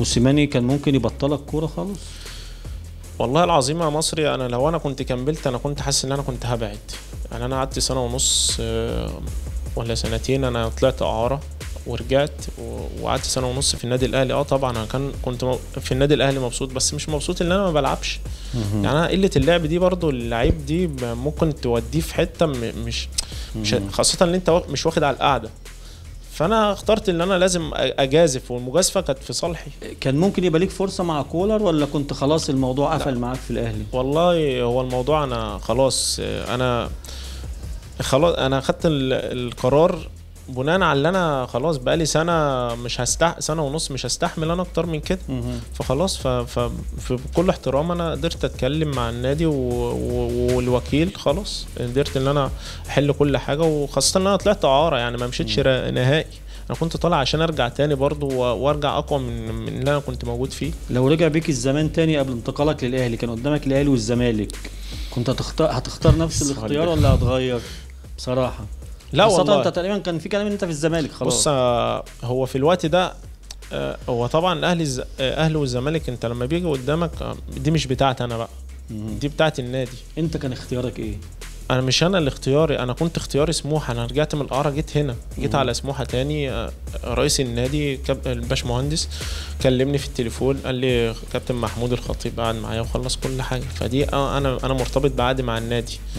موسيماني كان ممكن يبطلك كوره خالص والله العظيم يا مصري انا لو انا كنت كملت انا كنت حاسس ان انا كنت هبعد يعني انا قعدت سنه ونص آه، ولا سنتين انا طلعت اعاره ورجعت و- وقعدت سنه ونص في النادي الاهلي اه طبعا انا كان كنت م- في النادي الاهلي مبسوط بس مش مبسوط ان انا ما بلعبش يعني انا قله اللعب دي برضو اللعيب دي ب- ممكن توديه في حته م- مش مش خاصه ان انت وا- مش واخد على القعده فانا اخترت ان انا لازم أ- اجازف والمجازفه كانت في صالحي كان ممكن يبقى ليك فرصه مع كولر ولا كنت خلاص الموضوع قفل معاك في الاهلي والله هو الموضوع انا خلاص انا خلاص انا خدت ال- القرار بناء على اللي انا خلاص بقالي سنه مش هستح سنه ونص مش هستحمل انا اكتر من كده مهم. فخلاص ف... ف... في كل احترام انا قدرت اتكلم مع النادي و... و... والوكيل خلاص قدرت ان انا احل كل حاجه وخاصه ان انا طلعت اعاره يعني ما مشيتش را- نهائي انا كنت طالع عشان ارجع تاني برضو و... وارجع اقوى من من اللي انا كنت موجود فيه لو رجع بيك الزمان تاني قبل انتقالك للاهلي كان قدامك الاهلي والزمالك كنت هتختار هتختار نفس السؤال الاختيار ده. ولا هتغير بصراحه لا خاصة والله انت تقريبا كان في كلام ان انت في الزمالك خلاص بص آه، هو في الوقت ده آه، هو طبعا الاهلي الز- آه، اهلي والزمالك انت لما بيجي قدامك آه، دي مش بتاعتي انا بقى مهم. دي بتاعت النادي انت كان اختيارك ايه انا مش انا اللي اختياري انا كنت اختياري سموحه انا رجعت من القاره جيت هنا جيت مم. على سموحه تاني آه، رئيس النادي كاب- الباشمهندس كلمني في التليفون قال لي كابتن محمود الخطيب قعد معايا وخلص كل حاجه فدي آه، انا انا مرتبط بعقد مع النادي